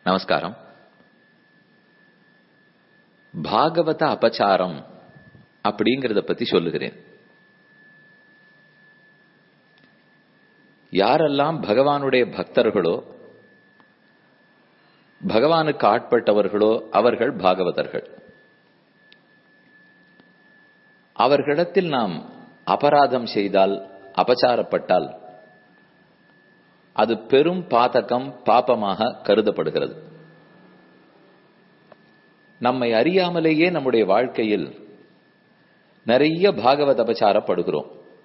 நமஸ்காரம் பாகவத அபச்சாரம் அப்படிங்கறத பத்தி சொல்லுகிறேன் யாரெல்லாம் பகவானுடைய பக்தர்களோ பகவானுக்கு ஆட்பட்டவர்களோ அவர்கள் பாகவதர்கள் அவர்களிடத்தில் நாம் அபராதம் செய்தால் அபச்சாரப்பட்டால் அது பெரும் பாதகம் பாப்பமாக கருதப்படுகிறது நம்மை அறியாமலேயே நம்முடைய வாழ்க்கையில் நிறைய பாகவத அபச்சாரப்படுகிறோம்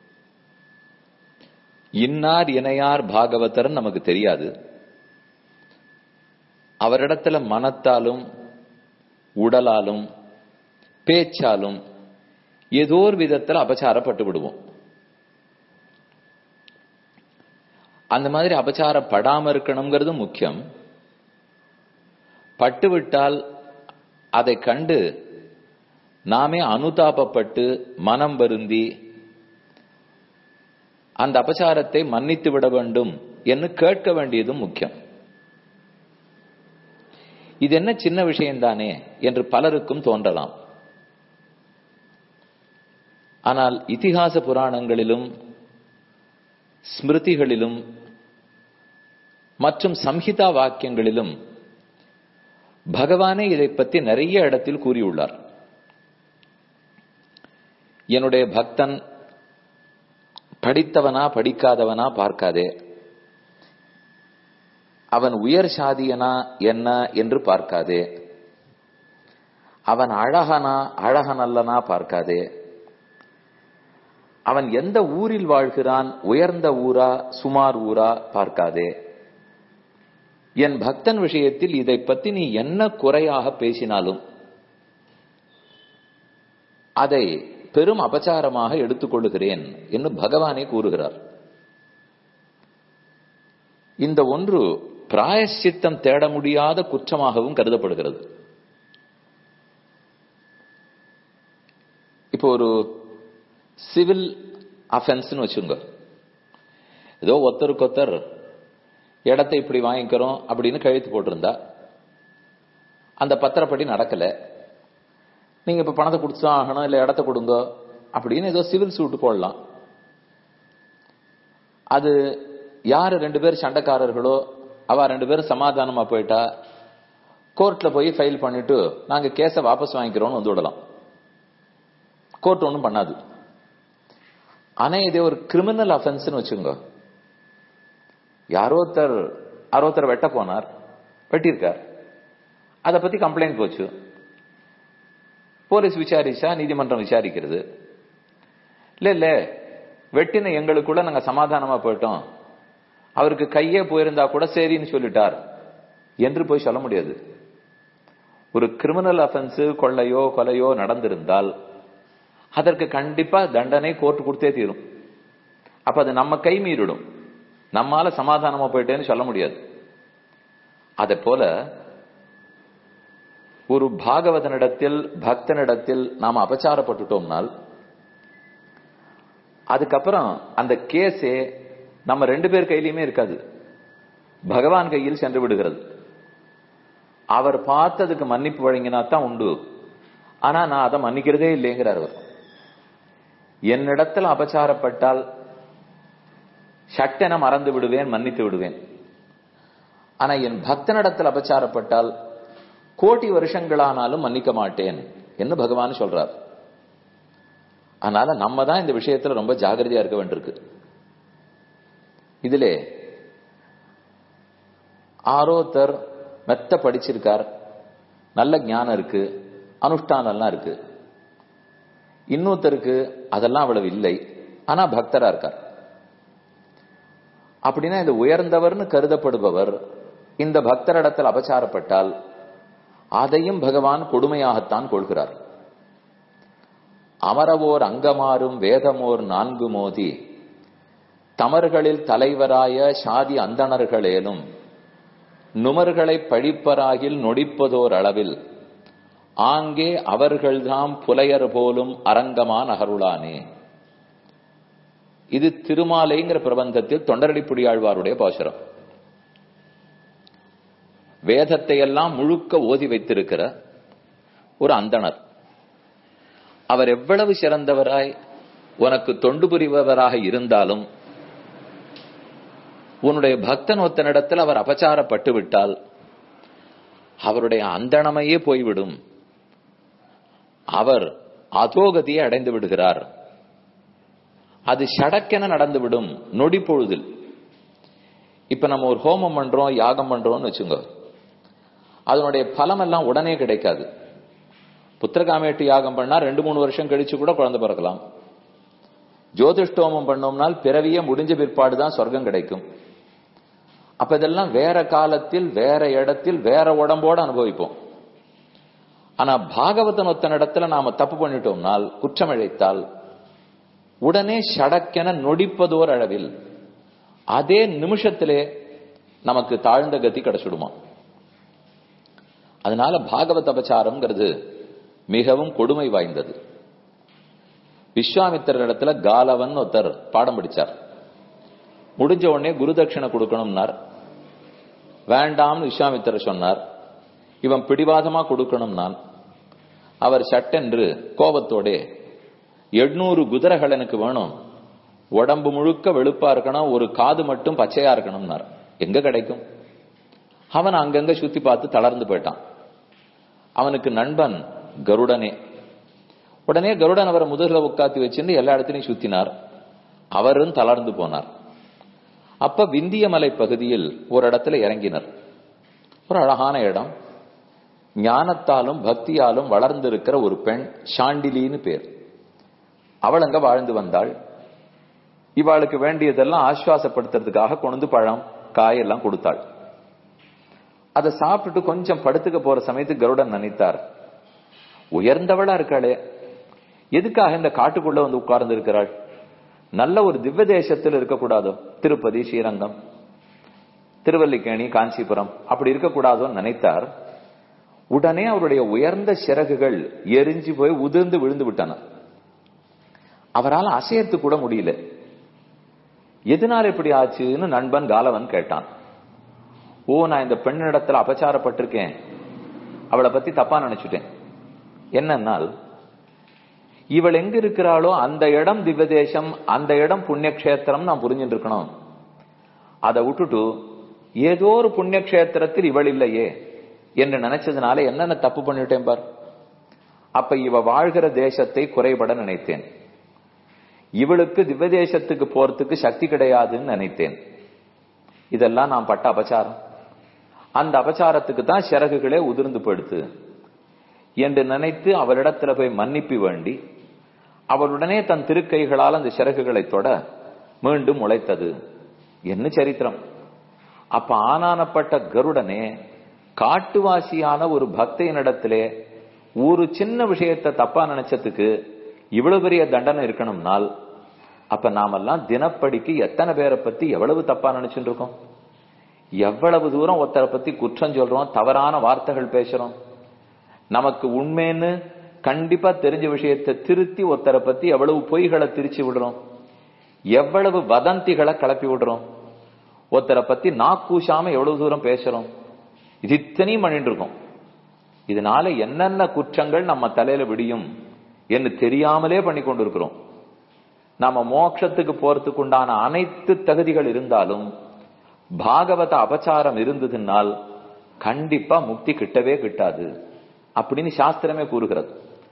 இன்னார் இணையார் பாகவதர் நமக்கு தெரியாது அவரிடத்துல மனத்தாலும் உடலாலும் பேச்சாலும் ஏதோ ஒரு விதத்தில் அபச்சாரப்பட்டு விடுவோம் அந்த மாதிரி அபச்சாரப்படாம இருக்கணுங்கிறது முக்கியம் பட்டுவிட்டால் அதை கண்டு நாமே அனுதாபப்பட்டு மனம் வருந்தி அந்த அபச்சாரத்தை மன்னித்து விட வேண்டும் என்று கேட்க வேண்டியதும் முக்கியம் இது என்ன சின்ன விஷயம்தானே என்று பலருக்கும் தோன்றலாம் ஆனால் இதிகாச புராணங்களிலும் ஸ்மிருதிகளிலும் மற்றும் சம்ஹிதா வாக்கியங்களிலும் பகவானே இதை பற்றி நிறைய இடத்தில் கூறியுள்ளார் என்னுடைய பக்தன் படித்தவனா படிக்காதவனா பார்க்காதே அவன் உயர் சாதியனா என்ன என்று பார்க்காதே அவன் அழகனா அழகனல்லனா பார்க்காதே அவன் எந்த ஊரில் வாழ்கிறான் உயர்ந்த ஊரா சுமார் ஊரா பார்க்காதே என் பக்தன் விஷயத்தில் இதை பத்தி நீ என்ன குறையாக பேசினாலும் அதை பெரும் அபச்சாரமாக எடுத்துக்கொள்ளுகிறேன் என்று பகவானே கூறுகிறார் இந்த ஒன்று பிராயசித்தம் தேட முடியாத குற்றமாகவும் கருதப்படுகிறது இப்போ ஒரு சிவில் அஃபென்ஸ்னு வச்சுங்க ஏதோ ஒத்தருக்கொத்தர் இடத்தை இப்படி வாங்கிக்கிறோம் அப்படின்னு கழுத்து போட்டிருந்தா அந்த பத்திரப்படி நடக்கல நீங்க இப்ப பணத்தை கொடுத்துதான் ஆகணும் இல்ல இடத்த கொடுங்க அப்படின்னு ஏதோ சிவில் சூட்டு போடலாம் அது யாரு ரெண்டு பேர் சண்டைக்காரர்களோ அவ ரெண்டு பேரும் சமாதானமா போயிட்டா கோர்ட்ல போய் ஃபைல் பண்ணிட்டு நாங்க கேஸை வாபஸ் வாங்கிக்கிறோம்னு வந்து விடலாம் கோர்ட் ஒன்றும் பண்ணாது ஆனா இதே ஒரு கிரிமினல் அஃபென்ஸ்னு வச்சுங்க யாரோ ஒருத்தர் அறுபத்தர் வெட்ட போனார் வெட்டியிருக்கார் அதை பத்தி கம்ப்ளைண்ட் போச்சு போலீஸ் விசாரிச்சா நீதிமன்றம் விசாரிக்கிறது இல்ல இல்ல வெட்டின எங்களுக்குள்ள நாங்க சமாதானமா போயிட்டோம் அவருக்கு கையே போயிருந்தா கூட சரின்னு சொல்லிட்டார் என்று போய் சொல்ல முடியாது ஒரு கிரிமினல் அஃபென்ஸ் கொள்ளையோ கொலையோ நடந்திருந்தால் அதற்கு கண்டிப்பா தண்டனை கோர்ட் கொடுத்தே தீரும் அப்ப அது நம்ம கை மீறிடும் நம்மால சமாதானமா போயிட்டேன்னு சொல்ல முடியாது அதே போல ஒரு பாகவதனிடத்தில் பக்தனிடத்தில் நாம் அபச்சாரப்பட்டுட்டோம்னால் அதுக்கப்புறம் அந்த கேஸே நம்ம ரெண்டு பேர் கையிலையுமே இருக்காது பகவான் கையில் சென்று விடுகிறது அவர் பார்த்ததுக்கு மன்னிப்பு வழங்கினா தான் உண்டு ஆனா நான் அதை மன்னிக்கிறதே இல்லைங்கிறார் அவர் என்னிடத்தில் அபச்சாரப்பட்டால் சட்டென மறந்து விடுவேன் மன்னித்து விடுவேன் ஆனா என் பக்தனிடத்தில் அபச்சாரப்பட்டால் கோட்டி வருஷங்களானாலும் மன்னிக்க மாட்டேன் என்று பகவான் சொல்றார் அதனால நம்ம தான் இந்த விஷயத்துல ரொம்ப ஜாகிரதையா இருக்க வேண்டியிருக்கு இதிலே ஆரோத்தர் மெத்த படிச்சிருக்கார் நல்ல ஞானம் இருக்கு அனுஷ்டானம்லாம் இருக்கு இன்னொருத்தருக்கு அதெல்லாம் அவ்வளவு இல்லை ஆனா பக்தரா இருக்கார் அப்படின்னா இந்த உயர்ந்தவர்னு கருதப்படுபவர் இந்த பக்தரிடத்தில் அபச்சாரப்பட்டால் அதையும் பகவான் கொடுமையாகத்தான் கொள்கிறார் அமரவோர் அங்கமாறும் வேதமோர் நான்கு மோதி தமர்களில் தலைவராய சாதி அந்தணர்களேனும் நுமர்களை பழிப்பராகில் நொடிப்பதோர் அளவில் ஆங்கே அவர்கள்தாம் புலையர் போலும் அரங்கமான் அகருளானே இது திருமாலைங்கிற பிரபந்தத்தில் தொண்டரடிப்புடியாழ்வாருடைய பாசுரம் வேதத்தை எல்லாம் முழுக்க ஓதி வைத்திருக்கிற ஒரு அந்தணர் அவர் எவ்வளவு சிறந்தவராய் உனக்கு தொண்டு புரிபவராக இருந்தாலும் உன்னுடைய பக்தன் ஒத்தனிடத்தில் அவர் அபச்சாரப்பட்டு விட்டால் அவருடைய அந்தணமையே போய்விடும் அவர் அதோகதியை அடைந்து விடுகிறார் அது ஷடக்கென நடந்துவிடும் நொடி பொழுதில் இப்ப நம்ம ஒரு ஹோமம் பண்றோம் யாகம் பண்றோம்னு வச்சுங்க அதனுடைய பலம் எல்லாம் உடனே கிடைக்காது புத்திரகாமேட்டு யாகம் பண்ணா ரெண்டு மூணு வருஷம் கழிச்சு கூட குழந்தை பிறக்கலாம் ஜோதிஷ்டோமம் பண்ணோம்னால் பிறவியே முடிஞ்ச பிற்பாடு தான் சொர்க்கம் கிடைக்கும் அப்ப இதெல்லாம் வேற காலத்தில் வேற இடத்தில் வேற உடம்போட அனுபவிப்போம் ஆனா பாகவதன் ஒத்தன இடத்துல நாம தப்பு பண்ணிட்டோம்னால் குற்றம் இழைத்தால் உடனே ஷடக்கென நொடிப்பதோர் அளவில் அதே நிமிஷத்திலே நமக்கு தாழ்ந்த கதி கிடைச்சிடுமா அதனால பாகவத அபச்சாரம்ங்கிறது மிகவும் கொடுமை வாய்ந்தது விஸ்வாமித்திர இடத்துல காலவன் ஒருத்தர் பாடம் படிச்சார் முடிஞ்ச உடனே குருதட்சிணை கொடுக்கணும்னார் வேண்டாம்னு விஸ்வாமித்திரர் சொன்னார் இவன் பிடிவாதமா கொடுக்கணும் நான் அவர் சட்டென்று கோபத்தோட எட்நூறு குதிரைகள் எனக்கு வேணும் உடம்பு முழுக்க வெளுப்பா இருக்கணும் ஒரு காது மட்டும் பச்சையா இருக்கணும்னார் எங்க கிடைக்கும் அவன் அங்கங்க சுத்தி பார்த்து தளர்ந்து போயிட்டான் அவனுக்கு நண்பன் கருடனே உடனே கருடன் அவரை முதுகுல உட்காத்தி வச்சிருந்து எல்லா இடத்துலையும் சுத்தினார் அவரும் தளர்ந்து போனார் அப்ப விந்திய மலை பகுதியில் ஒரு இடத்துல இறங்கினர் ஒரு அழகான இடம் ஞானத்தாலும் பக்தியாலும் வளர்ந்திருக்கிற ஒரு பெண் ஷாண்டிலின்னு பேர் அவள் அங்க வாழ்ந்து வந்தாள் இவாளுக்கு வேண்டியதெல்லாம் ஆஸ்வாசப்படுத்துறதுக்காக கொண்டு பழம் காயெல்லாம் கொடுத்தாள் அதை சாப்பிட்டுட்டு கொஞ்சம் படுத்துக்க போற சமயத்துக்கு கருடன் நினைத்தார் உயர்ந்தவளா இருக்காளே எதுக்காக இந்த காட்டுக்குள்ள வந்து உட்கார்ந்து இருக்கிறாள் நல்ல ஒரு திவ்ய தேசத்தில் இருக்கக்கூடாதோ திருப்பதி ஸ்ரீரங்கம் திருவல்லிக்கேணி காஞ்சிபுரம் அப்படி இருக்கக்கூடாதோன்னு நினைத்தார் உடனே அவருடைய உயர்ந்த சிறகுகள் எரிஞ்சு போய் உதிர்ந்து விழுந்து விட்டன அவரால் அசையத்து கூட முடியல எதனால இப்படி ஆச்சுன்னு நண்பன் காலவன் கேட்டான் ஓ நான் இந்த பெண்ணிடத்துல அபச்சாரப்பட்டிருக்கேன் அவளை பத்தி தப்பா நினைச்சுட்டேன் என்னன்னால் இவள் எங்க இருக்கிறாளோ அந்த இடம் திவ்யதேசம் அந்த இடம் புண்ணியக்ஷேத்திரம் நான் புரிஞ்சுட்டு இருக்கணும் அதை விட்டுட்டு ஏதோ ஒரு புண்ணியக்ஷேத்திரத்தில் இவள் இல்லையே என்று நினைச்சதுனால என்னென்ன தப்பு பண்ணிட்டேன் பார் அப்ப இவ வாழ்கிற தேசத்தை குறைபட நினைத்தேன் இவளுக்கு திவ்யதேசத்துக்கு போறதுக்கு சக்தி கிடையாதுன்னு நினைத்தேன் இதெல்லாம் நான் பட்ட அபச்சாரம் அந்த அபச்சாரத்துக்கு தான் சிறகுகளே உதிர்ந்து போயிடுத்து என்று நினைத்து அவளிடத்துல போய் மன்னிப்பு வேண்டி அவளுடனே தன் திருக்கைகளால் அந்த சிறகுகளை தொட மீண்டும் முளைத்தது என்ன சரித்திரம் அப்ப ஆனானப்பட்ட கருடனே காட்டுவாசியான ஒரு பக்தையினிடத்திலே ஒரு சின்ன விஷயத்தை தப்பா நினைச்சதுக்கு இவ்வளவு பெரிய தண்டனை இருக்கணும்னால் அப்ப நாமெல்லாம் தினப்படிக்கு எத்தனை பேரை பத்தி எவ்வளவு தப்பா நினைச்சுட்டு இருக்கோம் எவ்வளவு தூரம் ஒருத்தரை பத்தி குற்றம் சொல்றோம் தவறான வார்த்தைகள் பேசுறோம் நமக்கு உண்மைன்னு கண்டிப்பா தெரிஞ்ச விஷயத்தை திருத்தி ஒருத்தரை பத்தி எவ்வளவு பொய்களை திரிச்சு விடுறோம் எவ்வளவு வதந்திகளை கிளப்பி விடுறோம் ஒருத்தரை பத்தி நாக்கூசாம எவ்வளவு தூரம் பேசுறோம் இது இத்தனையும் பண்ணிட்டு இருக்கோம் இதனால என்னென்ன குற்றங்கள் நம்ம தலையில விடியும் என்று தெரியாமலே பண்ணி கொண்டிருக்கிறோம் நாம மோட்சத்துக்கு போறதுக்கு உண்டான அனைத்து தகுதிகள் இருந்தாலும் பாகவத அபச்சாரம் இருந்ததுனால் கண்டிப்பா முக்தி கிட்டவே கிட்டாது அப்படின்னு சாஸ்திரமே கூறுகிறது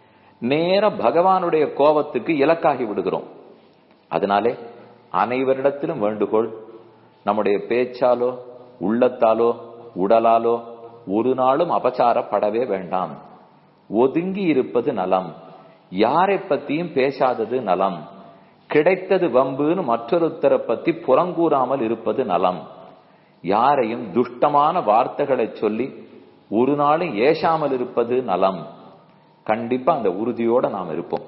நேர பகவானுடைய கோபத்துக்கு இலக்காகி விடுகிறோம் அதனாலே அனைவரிடத்திலும் வேண்டுகோள் நம்முடைய பேச்சாலோ உள்ளத்தாலோ உடலாலோ ஒரு நாளும் அபச்சாரப்படவே வேண்டாம் ஒதுங்கி இருப்பது நலம் யாரை பத்தியும் பேசாதது நலம் கிடைத்தது வம்புன்னு மற்றொருத்தரை பத்தி புறங்கூறாமல் இருப்பது நலம் யாரையும் துஷ்டமான வார்த்தைகளை சொல்லி ஒரு நாளும் ஏசாமல் இருப்பது நலம் கண்டிப்பா அந்த உறுதியோட நாம் இருப்போம்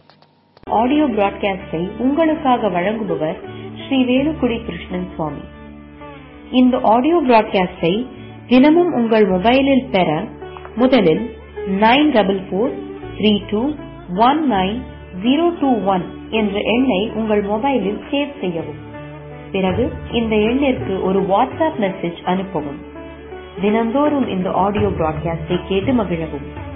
ஆடியோ பிராட்காஸ்டை உங்களுக்காக வழங்குபவர் ஸ்ரீ வேலுக்குடி கிருஷ்ணன் சுவாமி இந்த ஆடியோ பிராட்காஸ்டை தினமும் உங்கள் மொபைலில் பெற முதலில் nine double four three two one nine zero two one என்ற எண்ணை உங்கள் மொபைலில் சேவ் செய்யவும் பிறகு இந்த எண்ணிற்கு ஒரு வாட்ஸ்அப் மெசேஜ் அனுப்பவும் தினந்தோறும் இந்த ஆடியோ பிராட்காஸ்டை கேட்டு மகிழவும்